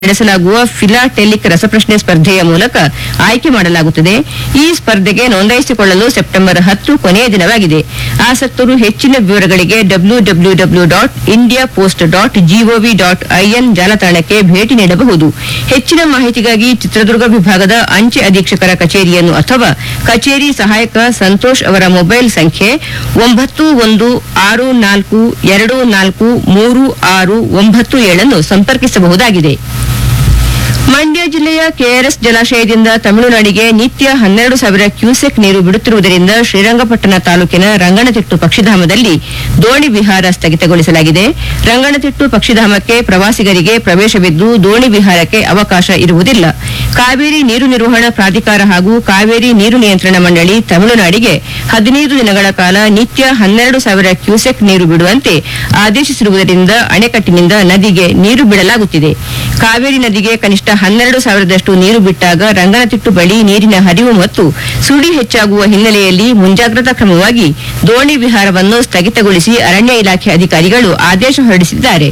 ನಡೆಸಲಾಗುವ ಫಿಲಾಟೆಲಿಕ್ ರಸಪ್ರಶ್ನೆ ಸ್ಪರ್ಧೆಯ ಮೂಲಕ ಆಯ್ಕೆ ಮಾಡಲಾಗುತ್ತದೆ ಈ ಸ್ಪರ್ಧೆಗೆ ನೋಂದಾಯಿಸಿಕೊಳ್ಳಲು ಸೆಪ್ಟೆಂಬರ್ ಹತ್ತು ಕೊನೆಯ ದಿನವಾಗಿದೆ ಆಸಕ್ತರು ಹೆಚ್ಚಿನ ವಿವರಗಳಿಗೆ W W W dot India post dot GOV dot IN ಜಾಲತಾಣಕ್ಕೆ ಭೇಟಿ ನೀಡಬಹುದು ಹೆಚ್ಚಿನ ಮಾಹಿತಿಗಾಗಿ ಚಿತ್ರದುರ್ಗ ವಿಭಾಗದ ಅಂಚೆ ಅಧೀಕ್ಷಕರ ಕಚೇರಿಯನ್ನು ಅಥವಾ ಕಚೇರಿ ಸಹಾಯಕ ಸಂತೋಷ್ ಅವರ ಮೊಬೈಲ್ ಸಂಖ್ಯೆ ಒಂಬತ್ತು ಒಂದು ಆರು ನಾಲ್ಕು ಎರಡು ನಾಲ್ಕು ಮೂರು ಆರು ಒಂಬತ್ತು ಏಳನ್ನು ಸಂಪರ್ಕಿಸಬಹುದಾಗಿದೆ ಮಂಡ್ಯ ಜಿಲ್ಲೆಯ ಕೆಆರ್ಎಸ್ ಜಲಾಶಯದಿಂದ ತಮಿಳುನಾಡಿಗೆ ನಿತ್ಯ ಹನ್ನೆರಡು ಸಾವಿರ ಕ್ಯೂಸೆಕ್ ನೀರು ಬಿಡುತ್ತಿರುವುದರಿಂದ ಶ್ರೀರಂಗಪಟ್ಟಣ ತಾಲೂಕಿನ ರಂಗನತಿಟ್ಟು ಪಕ್ಷಿಧಾಮದಲ್ಲಿ ದೋಣಿ ವಿಹಾರ ಸ್ಥಗಿತಗೊಳಿಸಲಾಗಿದೆ ರಂಗನತಿಟ್ಟು ಪಕ್ಷಿಧಾಮಕ್ಕೆ ಪ್ರವಾಸಿಗರಿಗೆ ಪ್ರವೇಶವಿದ್ದು ದೋಣಿ ವಿಹಾರಕ್ಕೆ ಅವಕಾಶ ಇರುವುದಿಲ್ಲ ಕಾವೇರಿ ನೀರು ನಿರ್ವಹಣಾ ಪ್ರಾಧಿಕಾರ ಹಾಗೂ ಕಾವೇರಿ ನೀರು ನಿಯಂತ್ರಣ ಮಂಡಳಿ ತಮಿಳುನಾಡಿಗೆ ಹದಿನೈದು ದಿನಗಳ ಕಾಲ ನಿತ್ಯ ಹನ್ನೆರಡು ಸಾವಿರ ಕ್ಯೂಸೆಕ್ ನೀರು ಬಿಡುವಂತೆ ಆದೇಶಿಸಿರುವುದರಿಂದ ಅಣೆಕಟ್ಟಿನಿಂದ ನದಿಗೆ ನೀರು ಬಿಡಲಾಗುತ್ತಿದೆ ಕಾವೇರಿ ನದಿಗೆ ಕನಿಷ್ಠ ಹನ್ನೆರಡು ಸಾವಿರದಷ್ಟು ನೀರು ಬಿಟ್ಟಾಗ ರಂಗನತಿಟ್ಟು ಬಳಿ ನೀರಿನ ಹರಿವು ಮತ್ತು ಸುಳಿ ಹೆಚ್ಚಾಗುವ ಹಿನ್ನೆಲೆಯಲ್ಲಿ ಮುಂಜಾಗ್ರತಾ ಕ್ರಮವಾಗಿ ದೋಣಿ ವಿಹಾರವನ್ನು ಸ್ಥಗಿತಗೊಳಿಸಿ ಅರಣ್ಯ ಇಲಾಖೆ ಅಧಿಕಾರಿಗಳು ಆದೇಶ ಹೊರಡಿಸಿದ್ದಾರೆ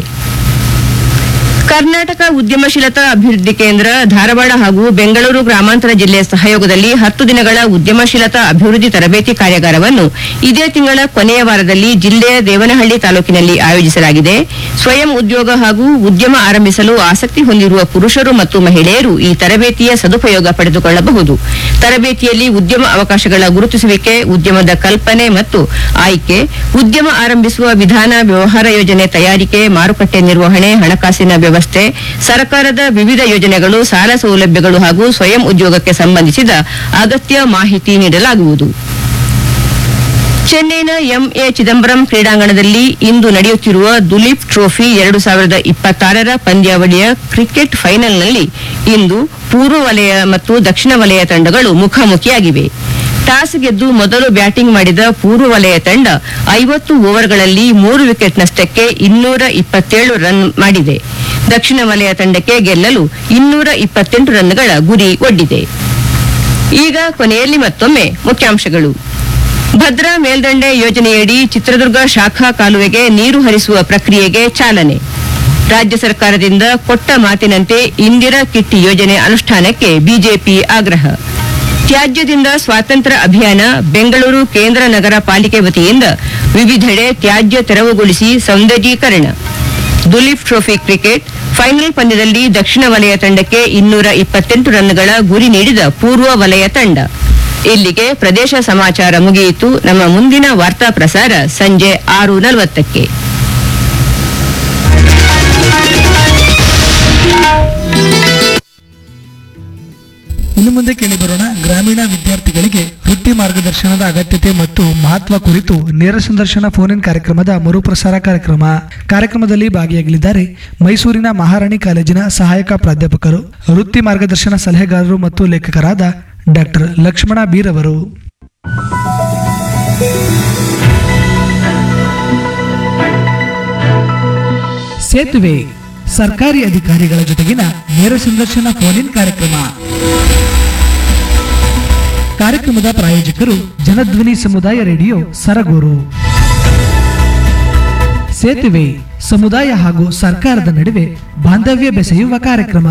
ಕರ್ನಾಟಕ ಉದ್ಯಮಶೀಲತಾ ಅಭಿವೃದ್ಧಿ ಕೇಂದ್ರ ಧಾರವಾಡ ಹಾಗೂ ಬೆಂಗಳೂರು ಗ್ರಾಮಾಂತರ ಜಿಲ್ಲೆ ಸಹಯೋಗದಲ್ಲಿ ಹತ್ತು ದಿನಗಳ ಉದ್ಯಮಶೀಲತಾ ಅಭಿವೃದ್ಧಿ ತರಬೇತಿ ಕಾರ್ಯಾಗಾರವನ್ನು ಇದೇ ತಿಂಗಳ ಕೊನೆಯ ವಾರದಲ್ಲಿ ಜಿಲ್ಲೆಯ ದೇವನಹಳ್ಳಿ ತಾಲೂಕಿನಲ್ಲಿ ಆಯೋಜಿಸಲಾಗಿದೆ ಸ್ವಯಂ ಉದ್ಯೋಗ ಹಾಗೂ ಉದ್ಯಮ ಆರಂಭಿಸಲು ಆಸಕ್ತಿ ಹೊಂದಿರುವ ಪುರುಷರು ಮತ್ತು ಮಹಿಳೆಯರು ಈ ತರಬೇತಿಯ ಸದುಪಯೋಗ ಪಡೆದುಕೊಳ್ಳಬಹುದು ತರಬೇತಿಯಲ್ಲಿ ಉದ್ಯಮ ಅವಕಾಶಗಳ ಗುರುತಿಸುವಿಕೆ ಉದ್ಯಮದ ಕಲ್ಪನೆ ಮತ್ತು ಆಯ್ಕೆ ಉದ್ಯಮ ಆರಂಭಿಸುವ ವಿಧಾನ ವ್ಯವಹಾರ ಯೋಜನೆ ತಯಾರಿಕೆ ಮಾರುಕಟ್ಟೆ ನಿರ್ವಹಣೆ ಹಣಕಾಸಿನ ವ್ಯವಸ್ಥೆ ಸರ್ಕಾರದ ವಿವಿಧ ಯೋಜನೆಗಳು ಸಾಲ ಸೌಲಭ್ಯಗಳು ಹಾಗೂ ಸ್ವಯಂ ಉದ್ಯೋಗಕ್ಕೆ ಸಂಬಂಧಿಸಿದ ಅಗತ್ಯ ಮಾಹಿತಿ ನೀಡಲಾಗುವುದು ಚೆನ್ನೈನ ಎಂಎ ಚಿದಂಬರಂ ಕ್ರೀಡಾಂಗಣದಲ್ಲಿ ಇಂದು ನಡೆಯುತ್ತಿರುವ ದುಲೀಪ್ ಟ್ರೋಫಿ ಎರಡು ಸಾವಿರದ ಇಪ್ಪತ್ತಾರರ ಪಂದ್ಯಾವಳಿಯ ಕ್ರಿಕೆಟ್ ಫೈನಲ್ನಲ್ಲಿ ಇಂದು ಪೂರ್ವ ವಲಯ ಮತ್ತು ದಕ್ಷಿಣ ವಲಯ ತಂಡಗಳು ಮುಖಾಮುಖಿಯಾಗಿವೆ ಟಾಸ್ ಗೆದ್ದು ಮೊದಲು ಬ್ಯಾಟಿಂಗ್ ಮಾಡಿದ ಪೂರ್ವ ವಲಯ ತಂಡ ಐವತ್ತು ಓವರ್ಗಳಲ್ಲಿ ಮೂರು ವಿಕೆಟ್ ನಷ್ಟಕ್ಕೆ ಇನ್ನೂರ ಇಪ್ಪತ್ತೇಳು ರನ್ ಮಾಡಿದೆ ದಕ್ಷಿಣ ವಲಯ ತಂಡಕ್ಕೆ ಗೆಲ್ಲಲು ಇನ್ನೂರ ಇಪ್ಪತ್ತೆಂಟು ರನ್ಗಳ ಗುರಿ ಒಡ್ಡಿದೆ ಈಗ ಕೊನೆಯಲ್ಲಿ ಮತ್ತೊಮ್ಮೆ ಮುಖ್ಯಾಂಶಗಳು ಭದ್ರಾ ಮೇಲ್ದಂಡೆ ಯೋಜನೆಯಡಿ ಚಿತ್ರದುರ್ಗ ಶಾಖಾ ಕಾಲುವೆಗೆ ನೀರು ಹರಿಸುವ ಪ್ರಕ್ರಿಯೆಗೆ ಚಾಲನೆ ರಾಜ್ಯ ಸರ್ಕಾರದಿಂದ ಕೊಟ್ಟ ಮಾತಿನಂತೆ ಇಂದಿರಾ ಕಿಟ್ ಯೋಜನೆ ಅನುಷ್ಠಾನಕ್ಕೆ ಬಿಜೆಪಿ ಆಗ್ರಹ ತ್ಯಾಜ್ಯದಿಂದ ಸ್ವಾತಂತ್ರ್ಯ ಅಭಿಯಾನ ಬೆಂಗಳೂರು ಕೇಂದ್ರ ನಗರ ಪಾಲಿಕೆ ವತಿಯಿಂದ ವಿವಿಧೆಡೆ ತ್ಯಾಜ್ಯ ತೆರವುಗೊಳಿಸಿ ಸೌಂದರ್ಯೀಕರಣ ದುಲೀಪ್ ಟ್ರೋಫಿ ಕ್ರಿಕೆಟ್ ಫೈನಲ್ ಪಂದ್ಯದಲ್ಲಿ ದಕ್ಷಿಣ ವಲಯ ತಂಡಕ್ಕೆ ಇನ್ನೂರ ಇಪ್ಪತ್ತೆಂಟು ರನ್ಗಳ ಗುರಿ ನೀಡಿದ ಪೂರ್ವ ವಲಯ ತಂಡ ಇಲ್ಲಿಗೆ ಪ್ರದೇಶ ಸಮಾಚಾರ ಮುಗಿಯಿತು ನಮ್ಮ ಮುಂದಿನ ವಾರ್ತಾ ಪ್ರಸಾರ ಸಂಜೆ ಆರು ನಲವತ್ತಕ್ಕೆ ಇನ್ನು ಮುಂದೆ ಕೇಳಿ ಬರೋಣ ಗ್ರಾಮೀಣ ವಿದ್ಯಾರ್ಥಿಗಳಿಗೆ ವೃತ್ತಿ ಮಾರ್ಗದರ್ಶನದ ಅಗತ್ಯತೆ ಮತ್ತು ಮಹತ್ವ ಕುರಿತು ನೇರ ಸಂದರ್ಶನ ಫೋನ್ ಇನ್ ಕಾರ್ಯಕ್ರಮದ ಮರುಪ್ರಸಾರ ಕಾರ್ಯಕ್ರಮ ಕಾರ್ಯಕ್ರಮದಲ್ಲಿ ಭಾಗಿಯಾಗಲಿದ್ದಾರೆ ಮೈಸೂರಿನ ಮಹಾರಾಣಿ ಕಾಲೇಜಿನ ಸಹಾಯಕ ಪ್ರಾಧ್ಯಾಪಕರು ವೃತ್ತಿ ಮಾರ್ಗದರ್ಶನ ಸಲಹೆಗಾರರು ಮತ್ತು ಲೇಖಕರಾದ ಡಾಕ್ಟರ್ ಲಕ್ಷ್ಮಣ ಬೀರ್ ಅವರು ಸೇತುವೆ ಸರ್ಕಾರಿ ಅಧಿಕಾರಿಗಳ ಜೊತೆಗಿನ ನೇರ ಸಂದರ್ಶನ ಫೋನ್ ಇನ್ ಕಾರ್ಯಕ್ರಮ ಕಾರ್ಯಕ್ರಮದ ಪ್ರಾಯೋಜಕರು ಜನಧ್ವನಿ ಸಮುದಾಯ ರೇಡಿಯೋ ಸರಗೂರು ಸೇತುವೆ ಸಮುದಾಯ ಹಾಗೂ ಸರ್ಕಾರದ ನಡುವೆ ಬಾಂಧವ್ಯ ಬೆಸೆಯುವ ಕಾರ್ಯಕ್ರಮ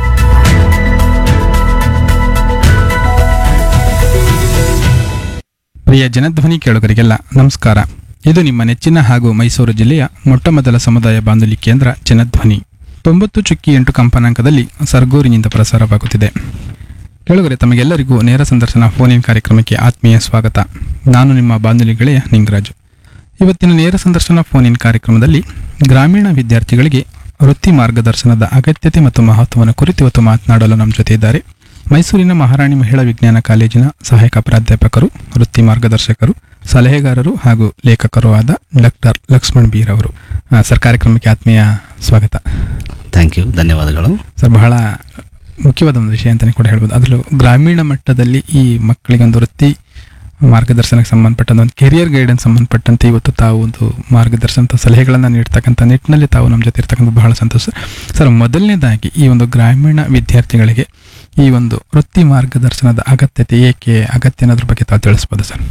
ಪ್ರಿಯ ಜನಧ್ವನಿ ಕೇಳುಗರಿಗೆಲ್ಲ ನಮಸ್ಕಾರ ಇದು ನಿಮ್ಮ ನೆಚ್ಚಿನ ಹಾಗೂ ಮೈಸೂರು ಜಿಲ್ಲೆಯ ಮೊಟ್ಟಮೊದಲ ಸಮುದಾಯ ಬಾನುಲಿ ಕೇಂದ್ರ ಜನಧ್ವನಿ ತೊಂಬತ್ತು ಚುಕ್ಕಿ ಎಂಟು ಕಂಪನಾಂಕದಲ್ಲಿ ಸರ್ಗೂರಿನಿಂದ ಪ್ರಸಾರವಾಗುತ್ತಿದೆ ಕೇಳುಗರೆ ತಮಗೆಲ್ಲರಿಗೂ ನೇರ ಸಂದರ್ಶನ ಫೋನ್ ಇನ್ ಕಾರ್ಯಕ್ರಮಕ್ಕೆ ಆತ್ಮೀಯ ಸ್ವಾಗತ ನಾನು ನಿಮ್ಮ ಬಾನುಲಿ ಗೆಳೆಯ ನಿಂಗರಾಜು ಇವತ್ತಿನ ನೇರ ಸಂದರ್ಶನ ಫೋನ್ ಇನ್ ಕಾರ್ಯಕ್ರಮದಲ್ಲಿ ಗ್ರಾಮೀಣ ವಿದ್ಯಾರ್ಥಿಗಳಿಗೆ ವೃತ್ತಿ ಮಾರ್ಗದರ್ಶನದ ಅಗತ್ಯತೆ ಮತ್ತು ಮಹತ್ವವನ್ನು ಕುರಿತು ಇವತ್ತು ಮಾತನಾಡಲು ನಮ್ಮ ಜೊತೆ ಇದ್ದಾರೆ ಮೈಸೂರಿನ ಮಹಾರಾಣಿ ಮಹಿಳಾ ವಿಜ್ಞಾನ ಕಾಲೇಜಿನ ಸಹಾಯಕ ಪ್ರಾಧ್ಯಾಪಕರು ವೃತ್ತಿ ಮಾರ್ಗದರ್ಶಕರು ಸಲಹೆಗಾರರು ಹಾಗೂ ಲೇಖಕರು ಆದ ಡಾಕ್ಟರ್ ಲಕ್ಷ್ಮಣ್ ಬೀರ್ ಅವರು ಆ, ಸರ್ ಕಾರ್ಯಕ್ರಮಕ್ಕೆ ಆತ್ಮೀಯ ಸ್ವಾಗತ ಥ್ಯಾಂಕ್ ಯು ಧನ್ಯವಾದಗಳು ಸರ್ ಬಹಳ ಮುಖ್ಯವಾದ ಒಂದು ವಿಷಯ ಅಂತಲೇ ಕೂಡ ಹೇಳ್ಬೋದು ಅದರಲ್ಲೂ ಗ್ರಾಮೀಣ ಮಟ್ಟದಲ್ಲಿ ಈ ಮಕ್ಕಳಿಗೆ ಒಂದು ವೃತ್ತಿ ಮಾರ್ಗದರ್ಶನಕ್ಕೆ ಸಂಬಂಧಪಟ್ಟಂತ ಒಂದು ಕೆರಿಯರ್ ಗೈಡೆನ್ಸ್ ಸಂಬಂಧಪಟ್ಟಂತೆ ಇವತ್ತು ತಾವು ಒಂದು ಮಾರ್ಗದರ್ಶನ ಸಲಹೆಗಳನ್ನು ನೀಡ್ತಕ್ಕಂಥ ನಿಟ್ಟಿನಲ್ಲಿ ತಾವು ನಮ್ಮ ಜೊತೆ ಇರ್ತಕ್ಕಂಥ ಬಹಳ ಸಂತೋಷ ಸರ್ ಮೊದಲನೇದಾಗಿ ಈ ಒಂದು ಗ್ರಾಮೀಣ ವಿದ್ಯಾರ್ಥಿಗಳಿಗೆ ಈ ಒಂದು ವೃತ್ತಿ ಮಾರ್ಗದರ್ಶನದ ಅಗತ್ಯತೆ ಏಕೆ ಅಗತ್ಯ ಅನ್ನೋದ್ರ ಬಗ್ಗೆ ತಾವು ತಿಳಿಸ್ಬೋದು ಸರ್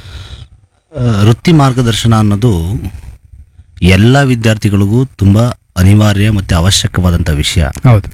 ಆ, ವೃತ್ತಿ ಮಾರ್ಗದರ್ಶನ ಅನ್ನೋದು ಎಲ್ಲ ವಿದ್ಯಾರ್ಥಿಗಳಿಗೂ ತುಂಬ ಅನಿವಾರ್ಯ ಮತ್ತು ಅವಶ್ಯಕವಾದಂಥ ವಿಷಯ ಹೌದು